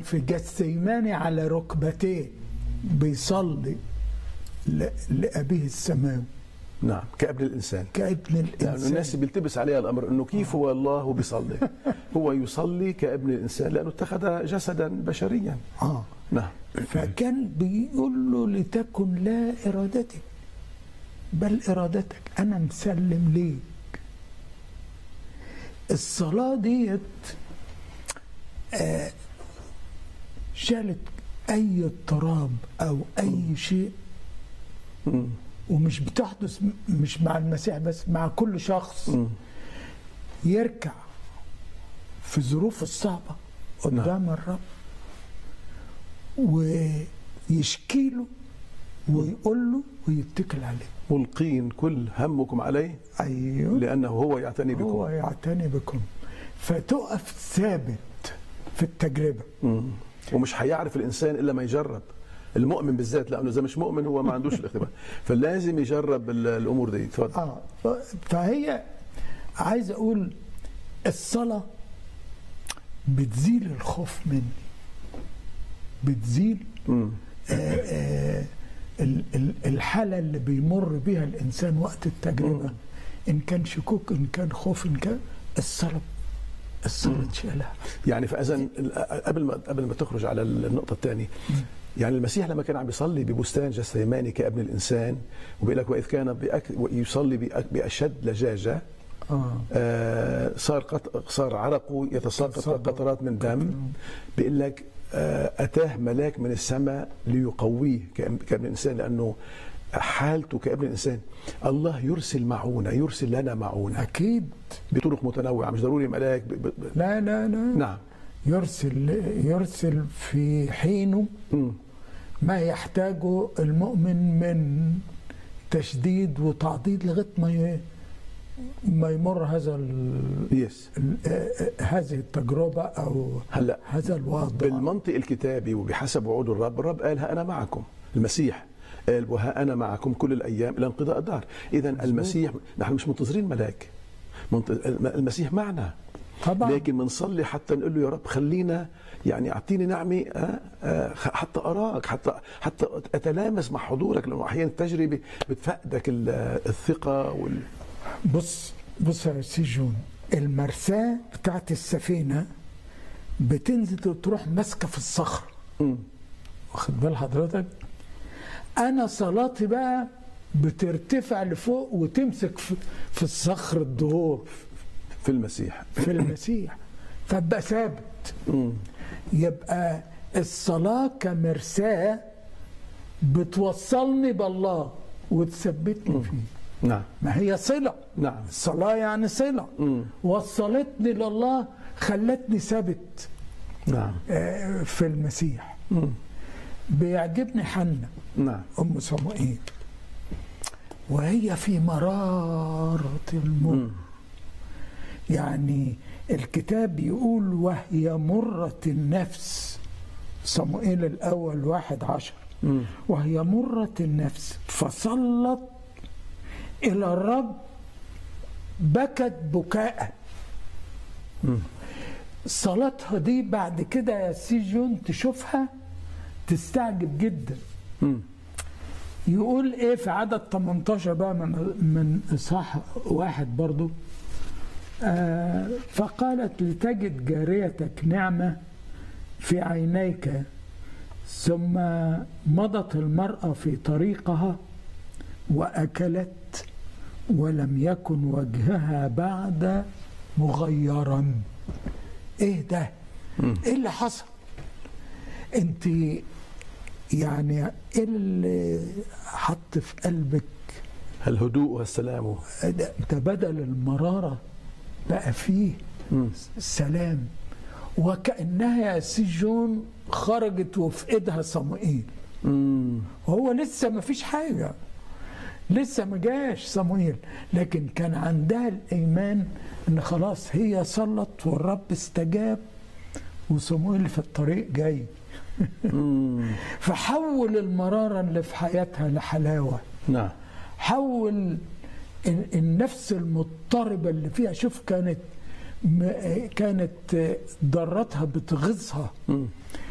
في جسيماني على ركبتيه بيصلي ل- لأبيه السماوي نعم كابن الانسان كابن لأن الإنسان الناس بيلتبس عليها الامر انه كيف هو الله وبيصلي هو يصلي كابن الانسان لانه اتخذ جسدا بشريا آه نعم فكان بيقول له لتكن لا إرادتي بل إرادتك أنا مسلم ليك الصلاة ديت آه، شالت أي اضطراب أو أي شيء مم. ومش بتحدث م- مش مع المسيح بس مع كل شخص مم. يركع في الظروف الصعبة قدام الرب ويشكي له ويقول له ويتكل عليه ملقين كل همكم عليه ايوه لانه هو يعتني بكم هو يعتني بكم فتقف ثابت في التجربه مم. ومش هيعرف الانسان الا ما يجرب المؤمن بالذات لانه اذا مش مؤمن هو ما عندوش الاختبار فلازم يجرب ال- الامور دي تفضل اه ف- فهي عايز اقول الصلاه بتزيل الخوف مني بتزيل مم. آه، آه، ال- ال- الحالة اللي بيمر بها الإنسان وقت التجربة إن كان شكوك إن كان خوف إن كان الصلاة الصلاة تشيلها يعني فاذا ال- قبل ما قبل ما تخرج على النقطه الثانيه يعني المسيح لما كان عم بيصلي ببستان جسيماني كابن الانسان وبيقول لك واذ كان بأك يصلي بأك باشد لجاجه آه آه صار قط... صار عرقه يتساقط يتساقط. قطرات من دم بيقول لك آه اتاه ملاك من السماء ليقويه كأم- كابن الانسان لانه حالته كابن الانسان الله يرسل معونه يرسل لنا معونه أكيد بطرق متنوعه مش ضروري ملاك ب... ب... ب... لا لا لا نعم يرسل يرسل في حينه مم. ما يحتاجه المؤمن من تشديد وتعضيد لغاية ما ي- ما يمر هذا ال... يس ال- آه، آه، هذه التجربة أو هلا هذا الوضع بالمنطق الكتابي وبحسب وعود الرب الرب قال ها انا معكم المسيح قال وها انا معكم كل الايام الى انقضاء الدهر اذا المسيح نحن مش منتظرين ملاك منت- الم- المسيح معنا طبعا لكن بنصلي حتى نقول له يا رب خلينا يعني اعطيني نعمه آه، آه، حتى اراك حتى حتى اتلامس مع حضورك لانه احيانا التجربه بتفقدك ال- الثقه وال بص بص يا سي جون المرساة بتاعت السفينة بتنزل تروح ماسكة في الصخر مم. واخد بال حضرتك أنا صلاتي بقى بترتفع لفوق وتمسك في, في الصخر الدهور في المسيح في المسيح فابقى ثابت مم. يبقى الصلاة كمرساة بتوصلني بالله وتثبتني فيه نعم ما هي صلة نعم الصلاة يعني صلة مم. وصلتني لله خلتني ثابت نعم آه، في المسيح مم. بيعجبني حنة نعم أم صموئيل وهي في مرارة المر مم. يعني الكتاب يقول وهي مرة النفس صموئيل الأول واحد عشر مم. وهي مرة النفس فصلت إلى الرب بكت بكاء مم. صلاتها دي بعد كده يا سي جون تشوفها تستعجب جدا مم. يقول ايه في عدد 18 بقى من من اصحاح واحد برضو آه فقالت لتجد جاريتك نعمه في عينيك ثم مضت المراه في طريقها واكلت ولم يكن وجهها بعد مغيرا ايه ده ايه اللي حصل انت يعني ايه اللي حط في قلبك الهدوء والسلام ده ده بدل المرارة بقى فيه مم. سلام وكأنها يا سي جون خرجت وفي ايدها صموئيل مم. وهو لسه ما فيش حاجة لسه ما جاش صموئيل لكن كان عندها الإيمان إن خلاص هي صلت والرب استجاب وصموئيل في الطريق جاي مم. فحول المرارة اللي في حياتها لحلاوة نعم حول ال- النفس المضطربة اللي فيها شوف كانت م- كانت ضرتها بتغيظها مم.